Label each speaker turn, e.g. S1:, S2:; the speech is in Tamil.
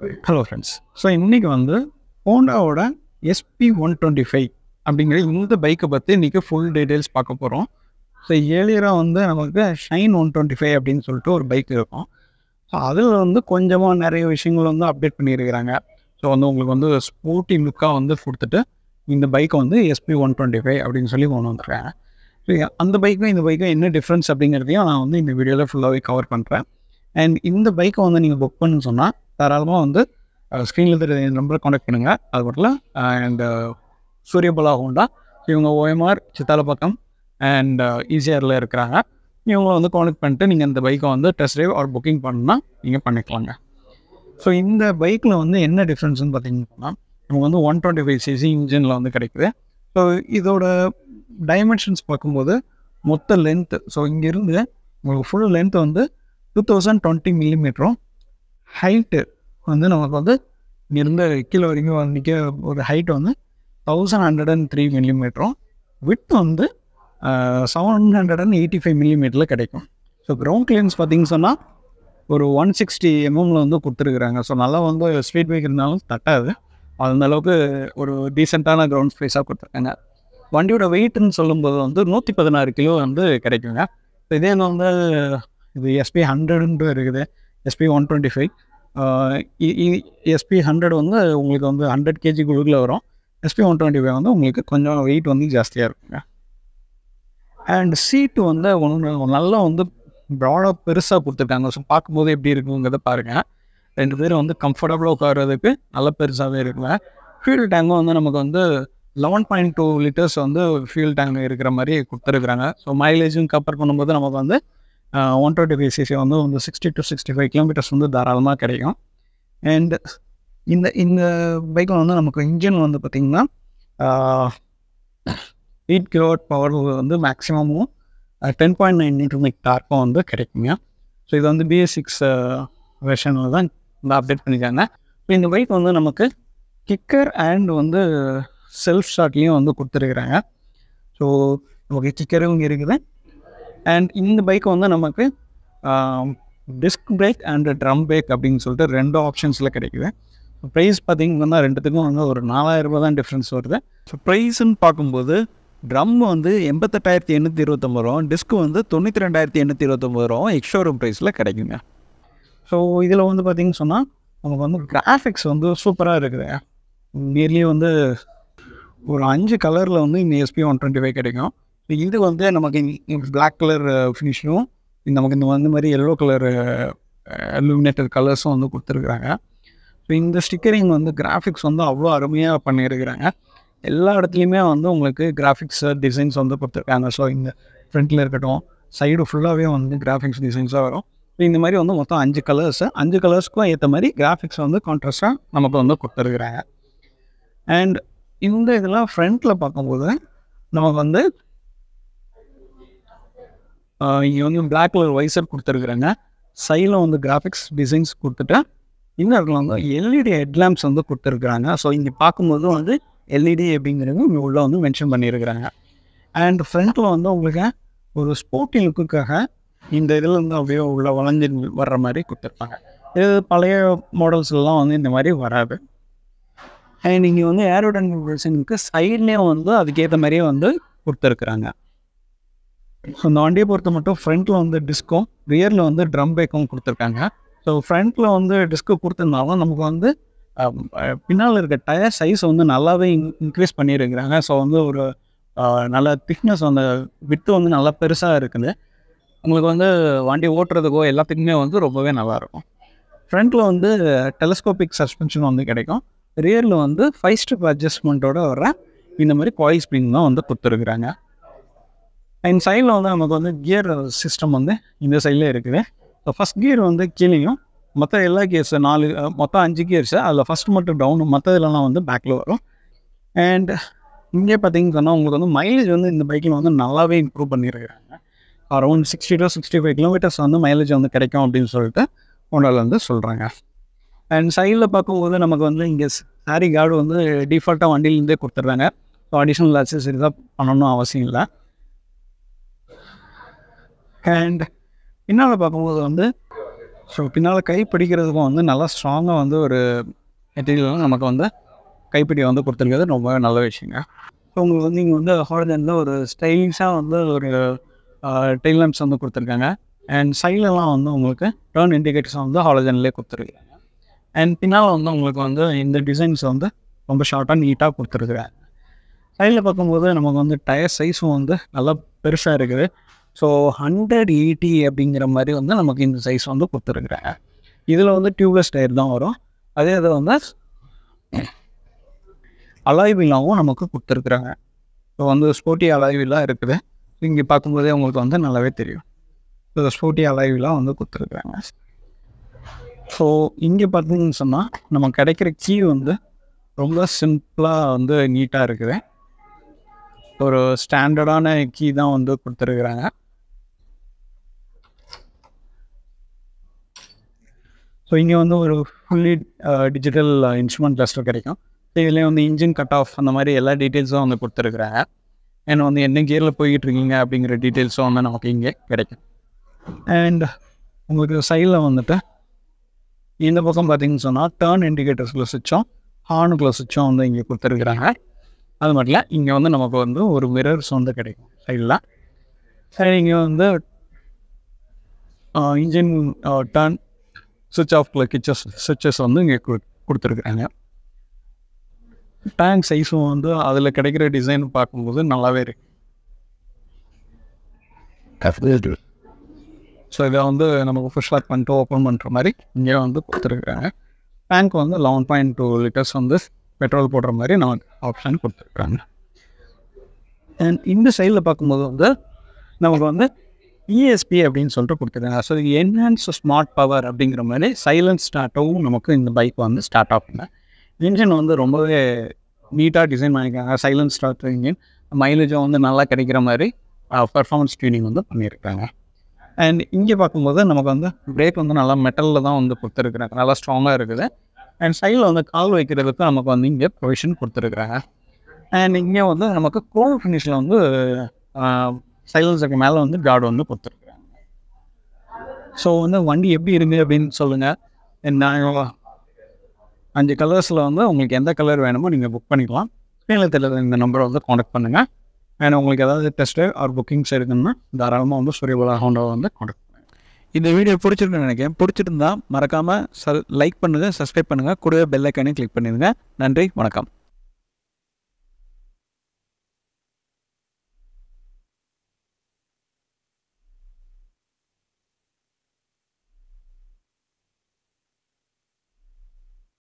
S1: ஹலோ ஃப்ரெண்ட்ஸ் ஸோ இன்றைக்கி வந்து ஹோண்டாவோட எஸ்பி ஒன் டுவெண்ட்டி ஃபைவ் அப்படிங்கிற இந்த பைக்கை பற்றி இன்றைக்கி ஃபுல் டீட்டெயில்ஸ் பார்க்க போகிறோம் ஸோ ஏழியராக வந்து நமக்கு ஷைன் ஒன் டுவெண்ட்டி ஃபைவ் அப்படின்னு சொல்லிட்டு ஒரு பைக் இருக்கும் ஸோ அதில் வந்து கொஞ்சமாக நிறைய விஷயங்கள் வந்து அப்டேட் பண்ணியிருக்கிறாங்க ஸோ வந்து உங்களுக்கு வந்து ஸ்போர்ட்டி லுக்காக வந்து கொடுத்துட்டு இந்த பைக்கை வந்து எஸ்பி ஒன் டுவெண்ட்டி ஃபைவ் அப்படின்னு சொல்லி கொண்டு வந்துருக்காங்க ஸோ அந்த பைக்கும் இந்த பைக்கும் என்ன டிஃப்ரென்ஸ் அப்படிங்கிறதையும் நான் வந்து இந்த வீடியோவில் ஃபுல்லாகவே கவர் பண்ணுறேன் அண்ட் இந்த பைக்கை வந்து நீங்கள் புக் பண்ணுன்னு சொன்னால் தாராளமாக வந்து ஸ்க்ரீனில் தெரிய நம்பரை காண்டாக்ட் பண்ணுங்கள் அது மட்டும் அண்ட் சூரியபலா ஹோண்டா இவங்க ஓஎம்ஆர் சித்தாலப்பக்கம் அண்ட் ஈசிஆரில் இருக்கிறாங்க இவங்களை வந்து காண்டாக்ட் பண்ணிட்டு நீங்கள் இந்த பைக்கை வந்து டெஸ்ட் ட்ரைவ் ஆர் புக்கிங் பண்ணால் நீங்கள் பண்ணிக்கலாங்க ஸோ இந்த பைக்கில் வந்து என்ன டிஃப்ரென்ஸ்னு பார்த்தீங்கன்னா நமக்கு வந்து ஒன் டுவெண்ட்டி ஃபைவ் சிசி இன்ஜினில் வந்து கிடைக்குது ஸோ இதோட டைமென்ஷன்ஸ் பார்க்கும்போது மொத்த லென்த்து ஸோ இங்கேருந்து உங்களுக்கு ஃபுல் லென்த் வந்து டூ தௌசண்ட் டுவெண்ட்டி மில்லிமீட்டரும் ஹைட்டு வந்து நமக்கு வந்து இங்கேருந்து கீழே வரைக்கும் நிற்க ஒரு ஹைட் வந்து தௌசண்ட் ஹண்ட்ரட் அண்ட் த்ரீ மில்லிமீட்டரும் வித் வந்து seven hundred and eighty five மில்லிமீட்டரில் கிடைக்கும் ஸோ கிரவுண்ட் கிளியன்ஸ் பார்த்தீங்கன்னு சொன்னால் ஒரு ஒன் சிக்ஸ்டி எம்எம்ல வந்து கொடுத்துருக்குறாங்க ஸோ நல்லா வந்து ஸ்பீட் பைக் இருந்தாலும் தட்டாது அந்த அளவுக்கு ஒரு டீசெண்டான கிரவுண்ட் ஸ்பேஸாக கொடுத்துருக்காங்க வண்டியோட வெயிட்னு சொல்லும்போது வந்து நூற்றி பதினாறு கிலோ வந்து கிடைக்குங்க ஸோ இதே வந்து இது எஸ்பி ஹண்ட்ரடுன்ட்டு இருக்குது SP one twenty five SP hundred வந்து உங்களுக்கு வந்து ஹண்ட்ரட் கேஜி குழுக்கில் வரும் எஸ்பி ஒன் டுவெண்ட்டி ஃபைவ் வந்து உங்களுக்கு கொஞ்சம் வெயிட் வந்து ஜாஸ்தியாக இருக்குங்க அண்ட் சீட்டு வந்து ஒன்று நல்லா வந்து ப்ராடாக பெருசாக கொடுத்துருக்காங்க ஸோ பார்க்கும்போது எப்படி இருக்குங்கிறத பாருங்கள் ரெண்டு பேரும் வந்து கம்ஃபர்டபுளாக உட்கார்றதுக்கு நல்ல பெருசாகவே இருக்குங்க ஃபியூல் டேங்கும் வந்து நமக்கு வந்து லெவன் பாயிண்ட் டூ லிட்டர்ஸ் வந்து ஃபியூல் டேங்க் இருக்கிற மாதிரி கொடுத்துருக்குறாங்க ஸோ மைலேஜும் கம்பேர் பண்ணும்போது நமக்கு வந்து ஒன் டுவெண்ட்டி ஃபைவ் சிசி வந்து வந்து sixty to sixty five kilometres வந்து தாராளமாக கிடைக்கும் அண்ட் இந்த இந்த பைக்கில் வந்து நமக்கு இன்ஜின் வந்து பார்த்திங்கன்னா எயிட் கிலோவாட் பவர் வந்து மேக்ஸிமமும் டென் பாயிண்ட் நைன் மீட்டர் டார்க்கும் வந்து கிடைக்குங்க ஸோ இது வந்து பிஎஸ் சிக்ஸ் வெர்ஷனில் தான் இந்த அப்டேட் பண்ணியிருக்காங்க ஸோ இந்த பைக் வந்து நமக்கு கிக்கர் அண்ட் வந்து செல்ஃப் ஸ்டார்ட்லேயும் வந்து கொடுத்துருக்குறாங்க ஸோ நமக்கு கிக்கரும் இங்கே இருக்குது அண்ட் இந்த பைக் வந்து நமக்கு disc brake and drum brake அப்படின்னு சொல்லிட்டு ரெண்டு ஆப்ஷன்ஸில் கிடைக்குது ப்ரைஸ் பார்த்திங்கன்னா ரெண்டுத்துக்கும் வந்து ஒரு நாலாயிரம் ரூபா தான் டிஃப்ரென்ஸ் வருது ஸோ ப்ரைஸ்ன்னு பார்க்கும்போது ட்ரம் வந்து எண்பத்தெட்டாயிரத்தி எண்ணூற்றி இருபத்தொம்பது ரூபா டிஸ்க் வந்து தொண்ணூற்றி ரெண்டாயிரத்தி எண்ணூற்றி இருபத்தொம்பது ரூபா எக்ஸ்ஷோரூம் ப்ரைஸில் கிடைக்குங்க ஸோ இதில் வந்து பார்த்திங்கன்னு சொன்னால் நமக்கு வந்து கிராஃபிக்ஸ் வந்து சூப்பராக இருக்குது நியர்லி வந்து ஒரு அஞ்சு கலரில் வந்து இந்த எஸ்பி ஒன் டுவெண்ட்டி ஃபைவ் கிடைக்கும் இது வந்து நமக்கு பிளாக் கலர் ஃபினிஷும் நமக்கு இந்த வந்து மாதிரி எல்லோ கலர் லூமினேட்டர் கலர்ஸும் வந்து கொடுத்துருக்குறாங்க ஸோ இந்த ஸ்டிக்கரிங் வந்து கிராஃபிக்ஸ் வந்து அவ்வளோ அருமையாக பண்ணியிருக்கிறாங்க எல்லா இடத்துலையுமே வந்து உங்களுக்கு கிராஃபிக்ஸ் டிசைன்ஸ் வந்து கொடுத்துருக்காங்க ஸோ இந்த ஃப்ரண்ட்டில் இருக்கட்டும் சைடு ஃபுல்லாகவே வந்து கிராஃபிக்ஸ் டிசைன்ஸாக வரும் ஸோ இந்த மாதிரி வந்து மொத்தம் அஞ்சு கலர்ஸு அஞ்சு கலர்ஸ்க்கும் ஏற்ற மாதிரி கிராஃபிக்ஸ் வந்து கான்ட்ராஸ்ட்டாக நமக்கு வந்து கொடுத்துருக்குறாங்க அண்ட் இந்த இதெல்லாம் ஃப்ரண்ட்டில் பார்க்கும்போது நமக்கு வந்து இங்கே வந்து பிளாக் கலர் வைசர் கொடுத்துருக்குறாங்க சைடில் வந்து கிராஃபிக்ஸ் டிசைன்ஸ் கொடுத்துட்டு இந்த இடத்துல வந்து எல்இடி ஹெட்லாம்ப்ஸ் வந்து கொடுத்துருக்குறாங்க ஸோ இங்கே பார்க்கும்போது வந்து எல்இடி அப்படிங்கிறது இங்கே உள்ளே வந்து மென்ஷன் பண்ணியிருக்கிறாங்க அண்ட் ஃப்ரண்ட்டில் வந்து உங்களுக்கு ஒரு ஸ்போர்ட்டி லுக்குக்காக இந்த இதில் வந்து அப்படியே உள்ள வளைஞ்சு வர்ற மாதிரி கொடுத்துருப்பாங்க இது பழைய மாடல்ஸ்லாம் வந்து இந்த மாதிரி வராது அண்ட் இங்கே வந்து ஏரோடைனமிக் சைட்லேயும் வந்து அதுக்கேற்ற மாதிரியே வந்து கொடுத்துருக்குறாங்க ஸோ இந்த வண்டியை பொறுத்த மட்டும் ஃப்ரண்ட்டில் வந்து டிஸ்க்கும் ரியரில் வந்து ட்ரம் பேக்கும் கொடுத்துருக்காங்க ஸோ ஃப்ரண்ட்டில் வந்து டிஸ்க்கு கொடுத்துருந்தாலும் நமக்கு வந்து பின்னால் இருக்க டயர் சைஸ் வந்து நல்லாவே இன்க்ரீஸ் பண்ணியிருக்கிறாங்க ஸோ வந்து ஒரு நல்ல திக்னஸ் அந்த விட்டு வந்து நல்லா பெருசாக இருக்குது உங்களுக்கு வந்து வண்டி ஓட்டுறதுக்கோ எல்லாத்துக்குமே வந்து ரொம்பவே நல்லாயிருக்கும் ஃப்ரண்ட்டில் வந்து டெலஸ்கோபிக் சஸ்பென்ஷன் வந்து கிடைக்கும் ரியரில் வந்து ஃபைவ் ஸ்டெப் அட்ஜஸ்ட்மெண்ட்டோட வர இந்த மாதிரி காயில் ஸ்ப்ரிங் தான் வந்து கொடுத்துருக்குறாங்க அண்ட் சைடில் வந்து நமக்கு வந்து கியர் சிஸ்டம் வந்து இந்த சைடில் இருக்குது ஸோ ஃபஸ்ட் கியர் வந்து கீழேயும் மற்ற எல்லா கியர்ஸு நாலு மொத்தம் அஞ்சு கியர்ஸு அதில் ஃபஸ்ட் மட்டும் டவுனு மற்றதுலலாம் வந்து பேக்கில் வரும் அண்ட் இங்கே பார்த்தீங்கன்னு சொன்னால் உங்களுக்கு வந்து மைலேஜ் வந்து இந்த பைக்கில் வந்து நல்லாவே இம்ப்ரூவ் பண்ணியிருக்காங்க around sixty to sixty five kilometres வந்து மைலேஜ் வந்து கிடைக்கும் அப்படின்னு சொல்லிட்டு ஹோண்டாவில் வந்து சொல்கிறாங்க அண்ட் சைடில் பார்க்கும்போது நமக்கு வந்து இங்கே சாரி கார்டு வந்து டிஃபால்ட்டாக வண்டியிலேருந்தே கொடுத்துட்றாங்க ஸோ அடிஷ்னல் அக்சசரி தான் பண்ணணும் அவசியம் இல்லை அண்ட் பின்னால் பார்க்கும்போது வந்து ஸோ பின்னால் கை பிடிக்கிறதுக்கும் வந்து நல்லா ஸ்ட்ராங்காக வந்து ஒரு மெட்டீரியல் நமக்கு வந்து கைப்பிடி வந்து கொடுத்துருக்கிறது ரொம்ப நல்ல விஷயங்க ஸோ உங்களுக்கு வந்து இங்கே வந்து ஹார்ஜனில் ஒரு ஸ்டைலிஷாக வந்து ஒரு டெயில் லேம்ப்ஸ் வந்து கொடுத்துருக்காங்க அண்ட் சைட்லலாம் வந்து உங்களுக்கு டர்ன் இண்டிகேட்டர்ஸ் வந்து ஹாலஜன்லேயே கொடுத்துருக்காங்க அண்ட் பின்னால் வந்து உங்களுக்கு வந்து இந்த டிசைன்ஸ் வந்து ரொம்ப ஷார்ட்டாக நீட்டாக கொடுத்துருக்குறாங்க சைடில் பார்க்கும்போது நமக்கு வந்து டயர் சைஸும் வந்து நல்லா பெருசாக இருக்குது ஸோ ஹண்ட்ரட் எயிட்டி அப்படிங்கிற மாதிரி வந்து நமக்கு இந்த சைஸ் வந்து கொடுத்துருக்குறாங்க இதில் வந்து டியூப்லெஸ் டயர் தான் வரும் அதே இது வந்து அலாய்விலாவும் நமக்கு கொடுத்துருக்குறாங்க ஸோ வந்து ஸ்போர்ட்டி அலாய்விலாம் இருக்குது இங்கே பார்க்கும்போதே உங்களுக்கு வந்து நல்லாவே தெரியும் ஸோ ஸ்போர்ட்டி அலாய்விலாம் வந்து கொடுத்துருக்குறாங்க ஸோ இங்கே பார்த்தீங்கன்னு சொன்னால் நம்ம கிடைக்கிற கீ வந்து ரொம்ப சிம்பிளாக வந்து நீட்டாக இருக்குது ஒரு ஸ்டாண்டர்டான கீ தான் வந்து கொடுத்துருக்குறாங்க ஸோ இங்கே வந்து ஒரு ஃபுல்லி டிஜிட்டல் இன்ஸ்ட்ருமெண்ட் கிளஸ்டர் கிடைக்கும் ஸோ இதுலேயே வந்து இன்ஜின் கட் ஆஃப் அந்த மாதிரி எல்லா டீட்டெயில்ஸும் வந்து கொடுத்துருக்குறாங்க ஏன்னா வந்து என்ன கியரில் போய்கிட்டு இருக்கீங்க அப்படிங்கிற டீட்டெயில்ஸும் வந்து நமக்கு இங்கே கிடைக்கும் அண்ட் உங்களுக்கு சைடில் வந்துட்டு இந்த பக்கம் பார்த்தீங்கன்னு சொன்னால் டேர்ன் இண்டிகேட்டர்ஸில் சுவிட்சும் ஹார்னுக்குள்ள சுவிட்சும் வந்து இங்கே கொடுத்துருக்குறாங்க அது மட்டும் இல்லை இங்கே வந்து நமக்கு வந்து ஒரு மிரர்ஸ் வந்து கிடைக்கும் சைடில் சரி இங்கே வந்து இன்ஜின் டர்ன் சுவிட்ச் ஆஃப் கிச்சஸ் சுவிட்சஸ் வந்து இங்கே கொடுத்துருக்குறாங்க டேங்க் சைஸும் வந்து அதில் கிடைக்கிற டிசைன் பார்க்கும்போது நல்லாவே இருக்கு ஸோ இதை வந்து நமக்கு ஃபுஷ் லாக் பண்ணிட்டு ஓப்பன் பண்ணுற மாதிரி இங்கே வந்து கொடுத்துருக்குறாங்க டேங்க் வந்து லெவன் பாயிண்ட் டூ லிட்டர்ஸ் வந்து பெட்ரோல் போடுற மாதிரி நமக்கு ஆப்ஷன் கொடுத்துருக்குறாங்க அண்ட் இந்த சைடில் பார்க்கும்போது வந்து நமக்கு வந்து இஎஸ்பி அப்படின்னு சொல்லிட்டு கொடுத்துருக்காங்க ஸோ என்ஹான்ஸ் ஸ்மார்ட் பவர் அப்படிங்கிற மாதிரி சைலன்ஸ் ஸ்டார்ட்டாகவும் நமக்கு இந்த பைக் வந்து ஸ்டார்ட் ஆகுங்க இன்ஜின் வந்து ரொம்பவே நீட்டாக டிசைன் பண்ணியிருக்காங்க சைலன்ஸ் ஸ்டார்ட் இன்ஜின் மைலேஜும் வந்து நல்லா கிடைக்கிற மாதிரி பர்ஃபார்மன்ஸ் டியூனிங் வந்து பண்ணியிருக்காங்க அண்ட் இங்கே பார்க்கும்போது நமக்கு வந்து பிரேக் வந்து நல்லா மெட்டலில் தான் வந்து கொடுத்துருக்குறாங்க நல்லா ஸ்ட்ராங்காக இருக்குது அண்ட் சைடில் வந்து கால் வைக்கிறதுக்கு நமக்கு வந்து இங்கே ப்ரொவிஷன் கொடுத்துருக்குறாங்க அண்ட் இங்கே வந்து நமக்கு க்ரோம் ஃபினிஷில் வந்து சைலன்ஸுக்கு மேலே வந்து கார்டு வந்து கொடுத்துருக்குறாங்க ஸோ வந்து வண்டி எப்படி இருக்குது அப்படின்னு சொல்லுங்கள் நான் அஞ்சு கலர்ஸில் வந்து உங்களுக்கு எந்த கலர் வேணுமோ நீங்கள் புக் பண்ணிக்கலாம் ஸ்க்ரீனில் தெரியல இந்த நம்பரை வந்து காண்டாக்ட் பண்ணுங்கள் அண்ட் உங்களுக்கு ஏதாவது டெஸ்ட்டு ஆர் புக்கிங்ஸ் இருக்குன்னா தாராளமாக வந்து சூரியபலா ஹோண்டாவை வந்து காண்டாக்ட் பண்ணுங்கள் இந்த வீடியோ பிடிச்சிருக்குன்னு நினைக்கிறேன் பிடிச்சிருந்தா மறக்காமல் ச லைக் பண்ணுங்கள் சப்ஸ்கிரைப் பண்ணுங்கள் கூடவே பெல் ஐக்கானே கிளிக் பண்ணிடுங்க நன்றி வணக்கம்